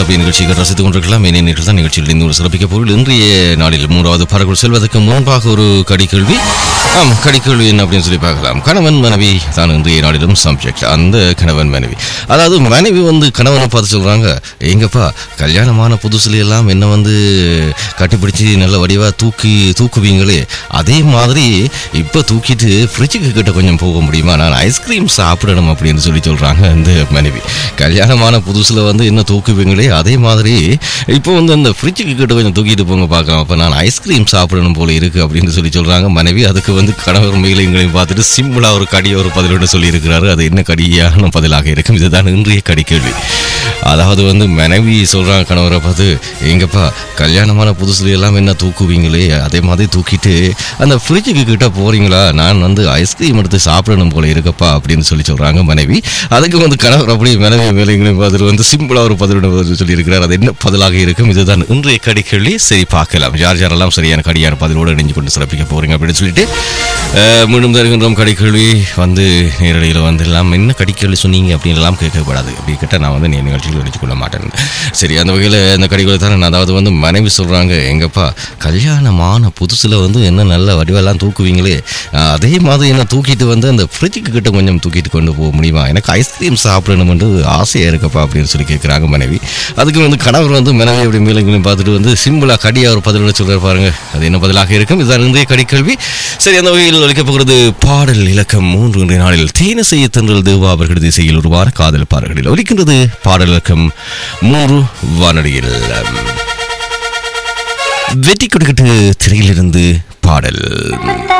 கலப்பை நிகழ்ச்சிகள் ரசித்துக் கொண்டிருக்கலாம் இணைய நேர்கள் தான் நிகழ்ச்சியில் இருந்து ஒரு சிறப்பிக்க பொருள் இன்றைய நாளில் மூன்றாவது பாடல்கள் செல்வதற்கு முன்பாக ஒரு கடிக்கேள்வி ஆம் கடிக்கேள்வி என்ன அப்படின்னு சொல்லி பார்க்கலாம் கணவன் மனைவி தான் இன்றைய நாளிலும் சப்ஜெக்ட் அந்த கணவன் மனைவி அதாவது மனைவி வந்து கணவனை பார்த்து சொல்றாங்க எங்கப்பா கல்யாணமான புதுசுல எல்லாம் என்ன வந்து கட்டிப்பிடிச்சு நல்ல வடிவா தூக்கி தூக்குவீங்களே அதே மாதிரி இப்ப தூக்கிட்டு ஃப்ரிட்ஜுக்கு கிட்ட கொஞ்சம் போக முடியுமா நான் ஐஸ்கிரீம் சாப்பிடணும் அப்படின்னு சொல்லி சொல்றாங்க அந்த மனைவி கல்யாணமான புதுசுல வந்து என்ன தூக்குவீங்களே அதே மாதிரி இப்போ வந்து அந்த ஃப்ரிட்ஜுக்கு கிட்ட கொஞ்சம் தூக்கிட்டு போங்க பார்க்கலாம் அப்ப நான் ஐஸ்கிரீம் சாப்பிடணும் போல இருக்கு அப்படின்னு சொல்லி சொல்றாங்க மனைவி அதுக்கு வந்து கணவர் மேலைங்களையும் பார்த்துட்டு சிம்பிளா ஒரு கடிய ஒரு பதிலோட சொல்லி இருக்கிறாரு அது என்ன கடியான பதிலாக இருக்கும் இதுதான் இன்றைய கடி கேள்வி அதாவது வந்து மனைவி சொல்றாங்க கணவரை பார்த்து எங்கப்பா கல்யாணமான புதுசுல எல்லாம் என்ன தூக்குவீங்களே அதே மாதிரி தூக்கிட்டு அந்த ஃப்ரிட்ஜுக்கு கிட்ட போறீங்களா நான் வந்து ஐஸ்கிரீம் எடுத்து சாப்பிடணும் போல இருக்கப்பா அப்படின்னு சொல்லி சொல்றாங்க மனைவி அதுக்கு வந்து கணவர் அப்படியே மனைவி மேலைங்களையும் பார்த்துட்டு வந்து சிம்பிளா ஒரு பதிலுடன் சொல்லி இருக்கிறார் அது என்ன பதிலாக இருக்கும் இதுதான் இன்றைய கடி கேள்வி சரி பார்க்கலாம் யார் யாரெல்லாம் சரியான கடியான பதிலோடு இணைஞ்சு கொண்டு சிறப்பிக்க போறீங்க அப்படின்னு சொல்லிட்டு அஹ், மீண்டும் தருகின்றோம் கடிக்கேள்வி வந்து நேரடியில் வந்து எல்லாம் என்ன கடிக்கேள்வி சொன்னீங்க அப்படின்னு எல்லாம் கேட்கக்கூடாது அப்படி கேட்டால் நான் வந்து நீ நிகழ்ச்சியில் நினைச்சு கொள்ள மாட்டேன் சரி அந்த வகையில் இந்த கடிக்கேள்வி தானே நான் அதாவது வந்து மனைவி சொல்கிறாங்க எங்கப்பா கல்யாணமான புதுசில் வந்து என்ன நல்ல வடிவெல்லாம் தூக்குவீங்களே அஹ், அதே மாதிரி என்ன தூக்கிட்டு வந்து அந்த ஃப்ரிட்ஜுக்கு கிட்ட கொஞ்சம் தூக்கிட்டு கொண்டு போக முடியுமா எனக்கு ஐஸ்கிரீம் சாப்பிடணும்னு ஆசையாக இருக்கப்பா அப்படின்னு சொல்லி கேட்குறாங்க மனைவி அதுக்கு வந்து கணவர் வந்து மனைவி அப்படி மேலங்களையும் பார்த்துட்டு வந்து சிம்பிளா கடியா ஒரு பதிலோட சொல்றாரு பாருங்க அது என்ன பதிலாக இருக்கும் இதுதான் இன்றைய கடிக்கல்வி சரி அந்த வகையில் ஒழிக்கப் போகிறது பாடல் இலக்கம் மூன்று இன்றைய நாளில் தேன செய்ய தென்றல் தேவா அவர்களது இசையில் உருவான காதல் பாடல்களில் ஒலிக்கின்றது பாடல் இலக்கம் மூன்று வானொலியில் வெற்றி கொடுக்கட்டு திரையிலிருந்து பாடல்